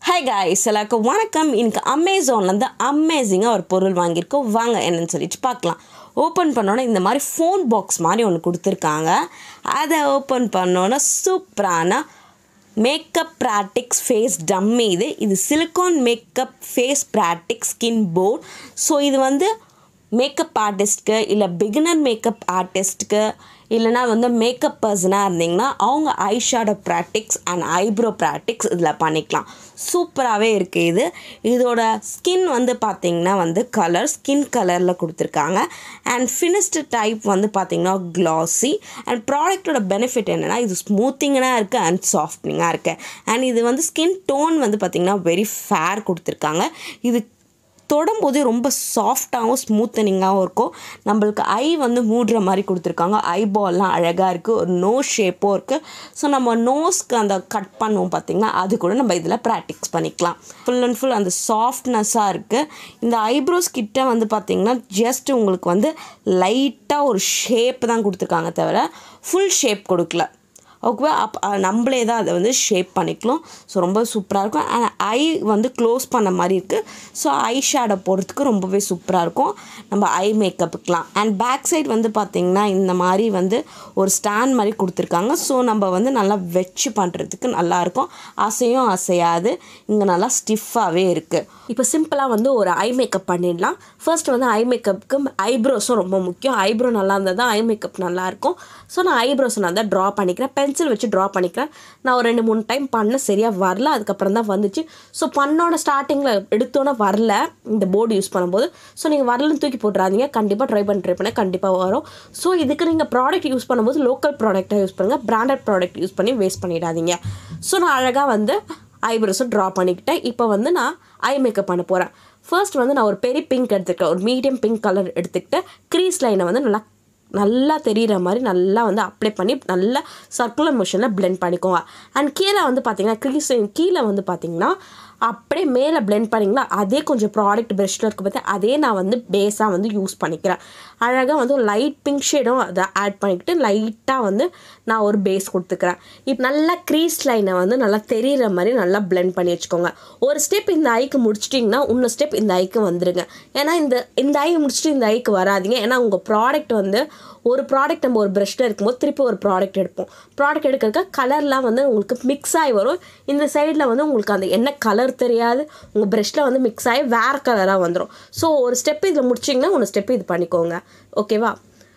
hi guys எல்லாருக்கும் வணக்கம் இன்னைக்கு அமேசான்லேருந்து அமேசிங்காக ஒரு பொருள் வாங்கியிருக்கோம் வாங்க என்னன்னு சொல்லிட்டு பார்க்கலாம் ஓப்பன் பண்ணோன்னே இந்த மாதிரி ஃபோன் பாக்ஸ் மாதிரி ஒன்று கொடுத்துருக்காங்க அதை ஓப்பன் பண்ணோன்னே சூப்பரான மேக்கப் ப்ராட்டிக்ஸ் ஃபேஸ் டம்மி இது இது silicone makeup face practice skin board so இது வந்து மேக்கப் ஆர்டிஸ்ட்க்கு இல்லை பிகினர் மேக்கப் ஆர்டிஸ்ட்க்கு இல்லைனா வந்து மேக்கப் பர்சனாக இருந்தீங்கன்னா அவங்க eye shadow practice and eyebrow practice இதில் பண்ணிக்கலாம் சூப்பராகவே இருக்குது இது இதோட ஸ்கின் வந்து பார்த்திங்கன்னா வந்து கலர் ஸ்கின் கலரில் கொடுத்துருக்காங்க அண்ட் ஃபினிஷ்டு டைப் வந்து பார்த்திங்கன்னா க்ளாஸி அண்ட் ப்ராடக்ட்டோட பெனிஃபிட் என்னென்னா இது ஸ்மூத்திங்காக இருக்குது அண்ட் சாஃப்ட்னிங்காக இருக்குது அண்ட் இது வந்து ஸ்கின் டோன் வந்து பார்த்திங்கன்னா வெரி ஃபேர் கொடுத்துருக்காங்க இது தொடும்போது ரொம்ப சாஃப்டாகவும் ஸ்மூத்தனிங்காகவும் இருக்கும் நம்மளுக்கு ஐ வந்து மூடுற மாதிரி கொடுத்துருக்காங்க ஐபால்லாம் அழகாக இருக்குது ஒரு நோஸ் ஷேப்பும் இருக்குது ஸோ நம்ம நோஸ்க்கு அந்த கட் பண்ணுவோம் பார்த்திங்கன்னா அது கூட நம்ம இதில் ப்ராக்டிக்ஸ் பண்ணிக்கலாம் ஃபுல் அண்ட் ஃபுல் அந்த சாஃப்ட்னஸ்ஸாக இருக்குது இந்த ஐப்ரோஸ் கிட்ட வந்து பார்த்திங்கன்னா ஜஸ்ட் உங்களுக்கு வந்து லைட்டாக ஒரு ஷேப் தான் கொடுத்துருக்காங்க தவிர ஃபுல் ஷேப் கொடுக்கல ஓகேவா அப் நம்மளே தான் அதை வந்து ஷேப் பண்ணிக்கலாம் ஸோ ரொம்ப சூப்பராக இருக்கும் அண்ட் ஐ வந்து க்ளோஸ் பண்ண மாதிரி இருக்குது ஸோ ஐ ஷேடோ போடுறதுக்கு ரொம்பவே சூப்பராக இருக்கும் நம்ம ஐ மேக்கப்புக்கெலாம் அண்ட் பேக் சைடு வந்து பார்த்திங்கன்னா இந்த மாதிரி வந்து ஒரு ஸ்டாண்ட் மாதிரி கொடுத்துருக்காங்க ஸோ நம்ம வந்து நல்லா வச்சு பண்ணுறதுக்கு நல்லாயிருக்கும் அசையும் அசையாது இங்கே நல்லா ஸ்டிஃபாகவே இருக்குது இப்போ சிம்பிளாக வந்து ஒரு ஐ மேக்கப் பண்ணிடலாம் ஃபர்ஸ்ட் வந்து ஐ மேக்கப்புக்கு ஐப்ரோஸும் ரொம்ப முக்கியம் ஐப்ரோ நல்லா இருந்தால் தான் ஐ மேக்கப் நல்லாயிருக்கும் ஸோ நான் ஐப்ரோஸ் நான் தான் ட்ரா பண்ணிக்கிறேன் பென்சில் வச்சு ட்ரா பண்ணிக்கிறேன் நான் ஒரு ரெண்டு மூணு டைம் பண்ண சரியாக வரல அதுக்கப்புறம் தான் வந்துச்சு ஸோ பண்ணோட ஸ்டார்டிங்கில் எடுத்தோன்னே வரல இந்த போர்டு யூஸ் பண்ணும்போது ஸோ நீங்கள் வரலன்னு தூக்கி போட்டுறாதீங்க கண்டிப்பாக ட்ரை பண்ணி ட்ரை பண்ண கண்டிப்பாக வரும் ஸோ இதுக்கு நீங்கள் ப்ராடக்ட் யூஸ் பண்ணும்போது லோக்கல் ப்ராடக்டாக யூஸ் பண்ணுங்கள் பிராண்டட் ப்ராடக்ட் யூஸ் பண்ணி வேஸ்ட் பண்ணிடாதீங்க ஸோ நான் அழகாக வந்து ஐப்ரோஸும் ட்ரா பண்ணிக்கிட்டேன் இப்போ வந்து நான் ஐ மேக்கப் பண்ண போகிறேன் ஃபர்ஸ்ட் வந்து நான் ஒரு பெரிய பிங்க் எடுத்துக்கிட்டேன் ஒரு மீடியம் பிங்க் கலர் எடுத்துக்கிட்டு க்ரீஸ் லைனை வந்து நல்லா நல்லா தெரிகிற மாதிரி நல்லா வந்து அப்ளை பண்ணி நல்லா சர்க்குலர் மோஷனில் பிளெண்ட் பண்ணிக்கோங்க அண்ட் கீழே வந்து பார்த்தீங்கன்னா க்ரீஸ் கீழே வந்து பார்த்தீங்கன்னா அப்படியே மேலே பிளெண்ட் பண்ணிங்களா அதே கொஞ்சம் ப்ராடக்ட் ப்ரெஷ்ஷில் இருக்க பார்த்து அதே நான் வந்து பேஸாக வந்து யூஸ் பண்ணிக்கிறேன் அழகாக வந்து லைட் பிங்க் ஷேடும் அதை ஆட் பண்ணிக்கிட்டு லைட்டாக வந்து நான் ஒரு பேஸ் கொடுத்துக்கிறேன் இப்போ நல்லா க்ரீஸ் லைனை வந்து நல்லா தெரிகிற மாதிரி நல்லா பிளெண்ட் பண்ணி வச்சுக்கோங்க ஒரு ஸ்டெப் இந்த ஐக்கு முடிச்சிட்டிங்கன்னா இன்னொரு ஸ்டெப் இந்த ஐக்கு வந்துடுங்க ஏன்னா இந்த இந்த ஐ முடிச்சுட்டு இந்த ஐக்கு வராதிங்க ஏன்னா உங்கள் ப்ராடக்ட் வந்து ஒரு ப்ராடக்ட் நம்ம ஒரு ப்ரஷ்ஷில் இருக்கும்போது திருப்பி ஒரு ப்ராடக்ட் எடுப்போம் ப்ராடக்ட் எடுக்கிறக்க கலர்லாம் வந்து உங்களுக்கு மிக்ஸ் ஆகி வரும் இந்த சைடில் வந்து உங்களுக்கு அந்த என்ன கலர் தெரியாது உங்கள் ப்ரஷ்ஷில் வந்து மிக்ஸ் ஆகி வேறு கலராக வந்துடும் ஸோ ஒரு ஸ்டெப் இதில் முடிச்சிங்கன்னா ஒரு ஸ்டெப் இது பண்ணிக்கோங்க ஓகேவா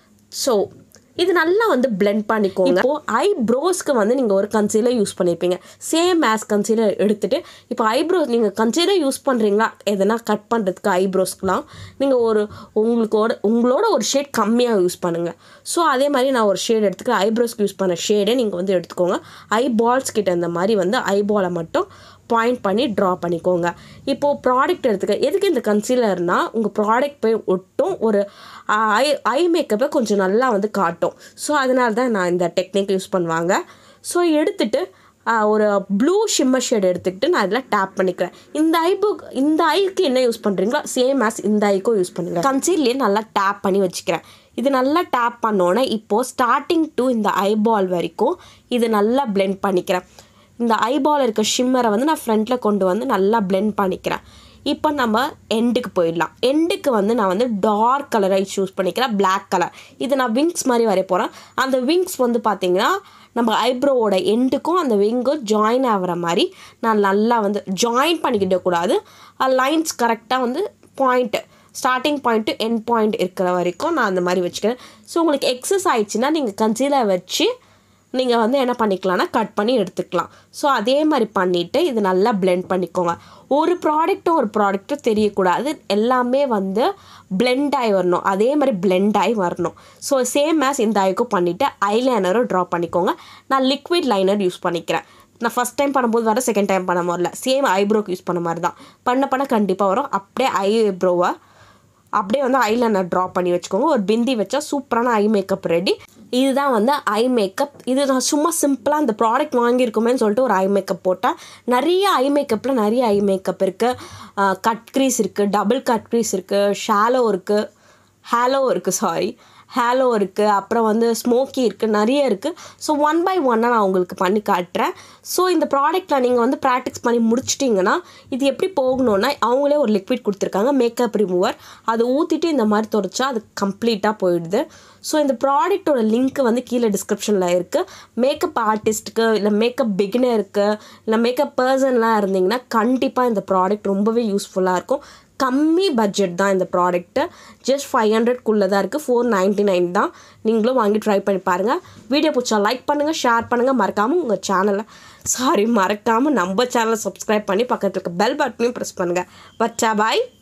ஸோ இது நல்லா வந்து பிளெண்ட் பண்ணிக்கோங்க இப்போ ஐப்ரோஸ்க்கு வந்து நீங்கள் ஒரு கன்சீலர் யூஸ் பண்ணியிருப்பீங்க சேம் ஆஸ் கன்சீலர் எடுத்துகிட்டு இப்போ ஐப்ரோஸ் நீங்கள் கன்சீலர் யூஸ் பண்ணுறீங்களா எதனா கட் பண்ணுறதுக்கு ஐப்ரோஸ்க்குலாம் நீங்கள் ஒரு உங்களுக்கோட உங்களோட ஒரு ஷேட் கம்மியாக யூஸ் பண்ணுங்கள் ஸோ அதே மாதிரி நான் ஒரு ஷேட் எடுத்துக்க ஐப்ரோஸ்க்கு யூஸ் பண்ண ஷேடை நீங்கள் வந்து எடுத்துக்கோங்க ஐபால்ஸ் கிட்ட இந்த மாதிரி வந்து ஐபாலை மட்டும் பாயிண்ட் பண்ணி ட்ரா பண்ணிக்கோங்க இப்போது ப்ராடக்ட் எடுத்துக்க எதுக்கு இந்த கன்சீலர்னால் உங்கள் ப்ராடக்ட் போய் ஒட்டும் ஒரு ஐ ஐ மேக்கப்பை கொஞ்சம் நல்லா வந்து காட்டும் ஸோ அதனால தான் நான் இந்த டெக்னிக் யூஸ் பண்ணுவாங்க ஸோ எடுத்துகிட்டு ஒரு ப்ளூ ஷிம்மர் ஷேட் எடுத்துக்கிட்டு நான் இதில் டேப் பண்ணிக்கிறேன் இந்த ஐ புக் இந்த ஐக்கு என்ன யூஸ் பண்ணுறீங்களோ சேம் ஆஸ் இந்த ஐக்கும் யூஸ் பண்ணுங்க கன்சீல்லே நல்லா டேப் பண்ணி வச்சுக்கிறேன் இது நல்லா டேப் பண்ணோன்னே இப்போது ஸ்டார்டிங் டு இந்த ஐபால் வரைக்கும் இது நல்லா பிளெண்ட் பண்ணிக்கிறேன் இந்த ஐபால் இருக்க ஷிம்மரை வந்து நான் ஃப்ரண்ட்டில் கொண்டு வந்து நல்லா பிளெண்ட் பண்ணிக்கிறேன் இப்போ நம்ம எண்டுக்கு போயிடலாம் எண்டுக்கு வந்து நான் வந்து டார்க் கலரை சூஸ் பண்ணிக்கிறேன் பிளாக் கலர் இது நான் விங்ஸ் மாதிரி வரைய போகிறேன் அந்த விங்ஸ் வந்து பார்த்திங்கன்னா நம்ம ஐப்ரோவோட எண்டுக்கும் அந்த விங்கும் ஜாயின் ஆகிற மாதிரி நான் நல்லா வந்து ஜாயின் பண்ணிக்கிட்ட கூடாது லைன்ஸ் கரெக்டாக வந்து point starting point end point இருக்கிற வரைக்கும் நான் அந்த மாதிரி வச்சுக்கிறேன் ஸோ உங்களுக்கு எக்ஸஸ் ஆயிடுச்சுன்னா நீங்கள் கன்சீலர் வச்சு நீங்கள் வந்து என்ன பண்ணிக்கலாம்னா கட் பண்ணி எடுத்துக்கலாம் ஸோ அதே மாதிரி பண்ணிவிட்டு இது நல்லா பிளெண்ட் பண்ணிக்கோங்க ஒரு ப்ராடக்ட்டும் ஒரு ப்ராடக்ட்டும் தெரியக்கூடாது எல்லாமே வந்து பிளெண்ட் ஆகி வரணும் அதே மாதிரி பிளெண்ட் ஆகி வரணும் ஸோ சேம் ஆஸ் இந்த ஐக்கும் பண்ணிவிட்டு ஐலைனரும் ட்ரா பண்ணிக்கோங்க நான் லிக்விட் லைனர் யூஸ் பண்ணிக்கிறேன் நான் ஃபஸ்ட் டைம் பண்ணும்போது வர செகண்ட் டைம் பண்ண வரல சேம் ஐப்ரோக்கு யூஸ் பண்ண மாதிரி தான் பண்ண பண்ண கண்டிப்பாக வரும் அப்படியே ஐப்ரோவை அப்படியே வந்து ஐலைனர் ட்ரா பண்ணி வச்சுக்கோங்க ஒரு பிந்தி வச்சா சூப்பரான ஐ மேக்கப் ரெடி இதுதான் வந்து ஐ மேக்கப் இது நான் சும்மா சிம்பிளாக இந்த ப்ராடக்ட் வாங்கியிருக்கோமேன்னு சொல்லிட்டு ஒரு ஐ மேக்கப் போட்டேன் நிறைய ஐ மேக்கப்பில் நிறைய ஐ மேக்கப் இருக்குது கட் க்ரீஸ் இருக்குது டபுள் கட் க்ரீஸ் இருக்குது ஷாலோ இருக்குது ஹேலோ இருக்குது சாரி ஹேலோ இருக்குது அப்புறம் வந்து ஸ்மோக்கி இருக்குது நிறைய இருக்குது ஸோ ஒன் பை ஒன்னாக நான் உங்களுக்கு பண்ணி காட்டுறேன் ஸோ இந்த ப்ராடக்ட்டில் நீங்கள் வந்து ப்ராக்டிஸ் பண்ணி முடிச்சிட்டிங்கன்னா இது எப்படி போகணுன்னா அவங்களே ஒரு லிக்விட் கொடுத்துருக்காங்க மேக்கப் ரிமூவர் அதை ஊற்றிட்டு இந்த மாதிரி துடைச்சா அது கம்ப்ளீட்டாக போயிடுது ஸோ இந்த ப்ராடக்ட்டோட லிங்க் வந்து கீழே டிஸ்கிரிப்ஷனில் இருக்குது மேக்கப் ஆர்டிஸ்ட்டுக்கு இல்லை மேக்கப் பிகினருக்கு இல்லை மேக்கப் பர்சன்லாம் இருந்தீங்கன்னா கண்டிப்பாக இந்த ப்ராடக்ட் ரொம்பவே யூஸ்ஃபுல்லாக இருக்கும் கம்மி பட்ஜெட் தான் இந்த ப்ராடக்ட்டு ஜஸ்ட் ஃபைவ் ஹண்ட்ரட்குள்ளே தான் இருக்குது ஃபோர் நைன்ட்டி நைன் தான் நீங்களும் வாங்கி ட்ரை பண்ணி பாருங்கள் வீடியோ பிடிச்சா லைக் பண்ணுங்கள் ஷேர் பண்ணுங்கள் மறக்காமல் உங்கள் சேனலை சாரி மறக்காமல் நம்ம சேனலை சப்ஸ்கிரைப் பண்ணி பக்கத்தில் இருக்க பெல் பட்டனையும் ப்ரெஸ் பண்ணுங்கள் பச்சா பாய்